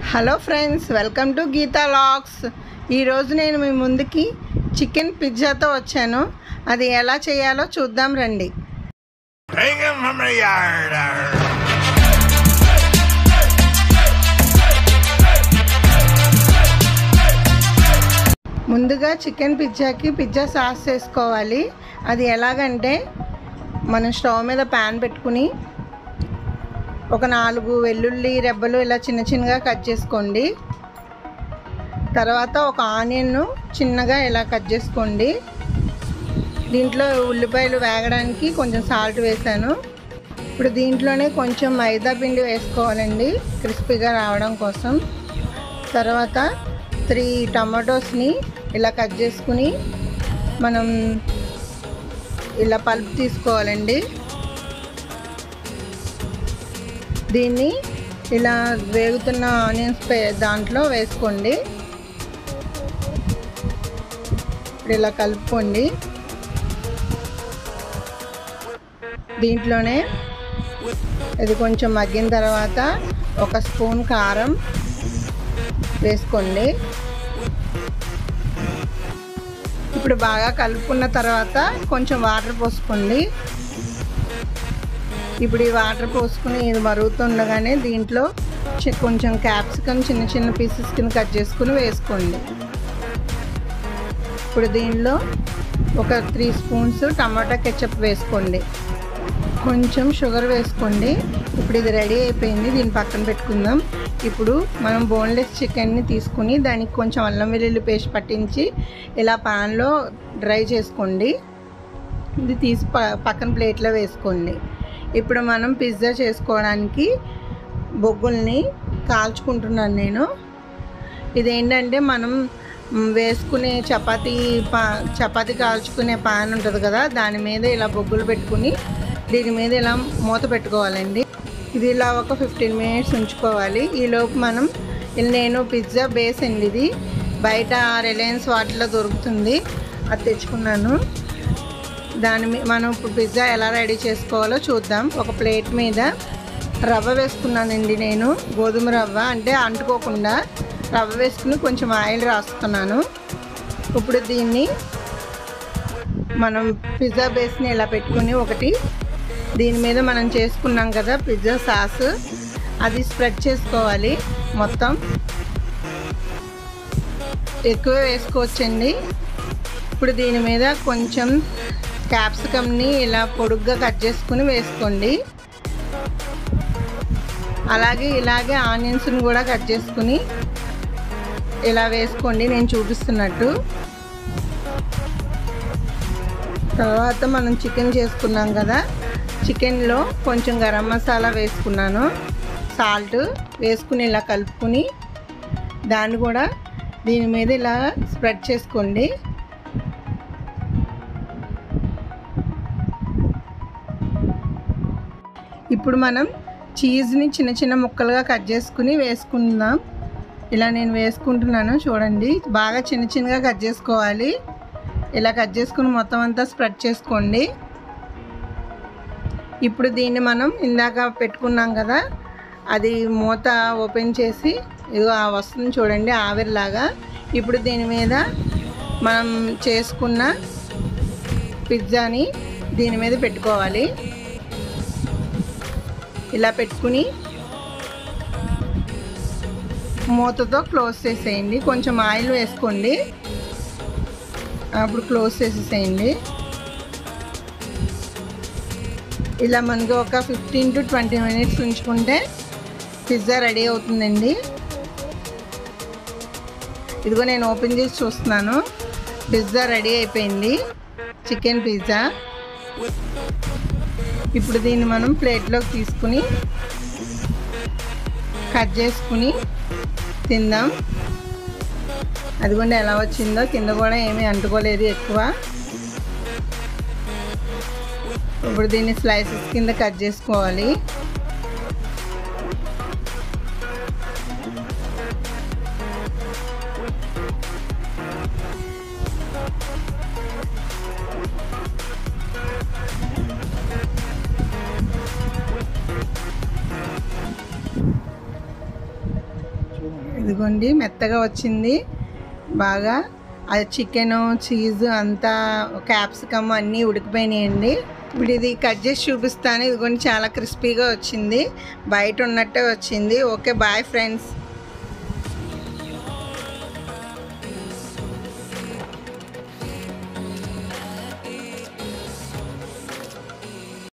Hello friends welcome to Geetha లాక్స్ ఈరోజు నేను మీ ముందుకి చికెన్ పిజ్జాతో వచ్చాను అది ఎలా చేయాలో చూద్దాం రండి Bring him from the yard. arr. ముందుగా చికెన్ పిజ్జాకి పిజ్జా సాస్ చేసుకోవాలి అది ఎలాగంటే మనం స్టవ్ మీద ప్యాన్ పెట్టుకుని ఒక నాలుగు వెల్లుల్లి రెబ్బలు ఇలా చిన్న చిన్నగా కట్ చేసుకోండి తర్వాత ఒక ఆనియన్ను చిన్నగా ఇలా కట్ చేసుకోండి దీంట్లో ఉల్లిపాయలు వేగడానికి కొంచెం సాల్ట్ వేసాను ఇప్పుడు దీంట్లోనే కొంచెం మైదా పిండి వేసుకోవాలండి క్రిస్పీగా రావడం కోసం తర్వాత త్రీ టమాటోస్ని ఇలా కట్ చేసుకుని మనం ఇలా పల్ప్ తీసుకోవాలండి దీన్ని ఇలా వేగుతున్న ఆనియన్స్ పే- దాంట్లో వేసుకోండి ఇప్పుడు ఇలా కలుపుకోండి దీంట్లోనే ఇది కొంచెం మగ్గిన తర్వాత ఒక స్పూన్ కారం వేసుకోండి ఇప్పుడు బాగా కలుపుకున్న తర్వాత కొంచెం వాటర్ పోసుకోండి ఇప్పుడు ఈ వాటర్ పోసుకుని ఇది మరుగుతుండగానే దీంట్లో చి- కొంచెం క్యాప్సికమ్ చిన్న చిన్న పీసెస్ కింద కట్ చేసుకుని వేసుకోండి ఇప్పుడు దీనిలో ఒక త్రీ స్పూన్స్ టమాటా కెచప్ వేసుకోండి కొంచెం షుగర్ వేసుకోండి ఇప్పుడు ఇది రెడీ అయిపోయింది దీన్ని పక్కన పెట్టుకుందాం ఇప్పుడు మనం బోన్లెస్ చికెన్ని తీసుకుని దానికి కొంచెం అల్లం వెల్లుల్లి పేస్ట్ పట్టించి ఇలా పాన్లో డ్రై చేసుకోండి ఇది తీసి ప పక్కన ప్లేట్లో వేసుకోండి ఇప్పుడు మనం పిజ్జా చేసుకోవడానికి బొగ్గుల్ని కాల్చుకుంటున్నాను నేను ఇదేంటంటే మనం మ్, వేసుకునే చపాతీ పా చపాతీ కాల్చుకునే పాన్ ఉంటుంది కదా దాని మీద ఇలా బొగ్గులు పెట్టుకుని దీని మీద ఇలా మూత పెట్టుకోవాలండి ఇది ఇలా ఒక ఫిఫ్టీన్ మినిట్స్ ఉంచుకోవాలి ఈలోపు మనం ఇది నేను పిజ్జా బేస్ అండి ఇది బయట రిలయన్స్ వాటిలో దొరుకుతుంది అది తెచ్చుకున్నాను దాని మీ మనం ఇప్పుడు పిజ్జా ఎలా రెడీ చేసుకోవాలో చూద్దాం ఒక ప్లేట్ మీద రవ్వ వేసుకున్నానండి నేను గోధుమ రవ్వ అంటే అంటుకోకుండా రవ్వ వేసుకుని కొంచెం ఆయిల్ రాస్తున్నాను ఇప్పుడు దీన్ని మనం పిజ్జా బేస్ని ఇలా పెట్టుకుని ఒకటి దీని మీద మనం చేసుకున్నాం కదా పిజ్జా సాస్ అది స్ప్రెడ్ చేసుకోవాలి మొత్తం ఎక్కువ వేసుకోవచ్చండి ఇప్పుడు దీని మీద కొంచెం క్యాప్సికమ్ని ఇలా పొడుగ్గా కట్ చేసుకుని వేసుకోండి అలాగే ఇలాగే ఆనియన్స్ని కూడా కట్ చేసుకుని ఇలా వేసుకోండి నేను చూపిస్తున్నట్టు తర్వాత మనం చికెన్ చేసుకున్నాం కదా చికెన్లో కొంచెం గరం మసాలా వేసుకున్నాను సాల్ట్ వేసుకుని ఇలా కలుపుకుని దాన్ని కూడా దీని మీద ఇలా స్ప్రెడ్ చేసుకోండి ఇప్పుడు మనం చీజ్ని చిన్న చిన్న ముక్కలుగా కట్ చేసుకుని వేసుకుందాం ఇలా నేను వేసుకుంటున్నాను చూడండి బాగా చిన్న చిన్నగా కట్ చేసుకోవాలి ఇలా కట్ చేసుకుని మొత్తం అంతా స్ప్రెడ్ చేసుకోండి ఇప్పుడు దీన్ని మనం ఇందాక పెట్టుకున్నాం కదా అది మూత ఓపెన్ చేసి ఇదిగో ఆ వస్తుంది చూడండి ఆవిరిలాగా ఇప్పుడు దీని మీద మనం చేసుకున్న పిజ్జాని దీని మీద పెట్టుకోవాలి ఇలా పెట్టుకుని మూతతో క్లోజ్ చేసేయండి కొంచెం ఆయిల్ వేసుకోండి అప్పుడు క్లోజ్ చేసేసేయండి ఇలా మనకి ఒక ఫిఫ్టీన్ టు ట్వంటీ మినిట్స్ ఉంచుకుంటే పిజ్జా రెడీ అవుతుందండి ఇదిగో నేను ఓపెన్ చేసి చూస్తున్నాను పిజ్జా రెడీ అయిపోయింది చికెన్ పిజ్జా ఇప్పుడు దీన్ని మనం ప్లేట్లోకి తీసుకుని కట్ చేసుకుని తిందాం అదిగోండి ఎలా వచ్చిందో కింద కూడా ఏమీ అంటుకోలేదు ఎక్కువ ఇప్పుడు దీన్ని స్లైసెస్ కింద కట్ చేసుకోవాలి ఇదిగోండి మెత్తగా వచ్చింది బాగా అది చికెన్ చీజ్ అంతా క్యాప్సికమ్ అన్నీ ఉడికిపోయినాయండి ఇప్పుడు ఇది కట్ చేసి చూపిస్తాను ఇదిగోండి చాలా క్రిస్పీగా వచ్చింది బయట ఉన్నట్టే వచ్చింది ఓకే బాయ్ ఫ్రెండ్స్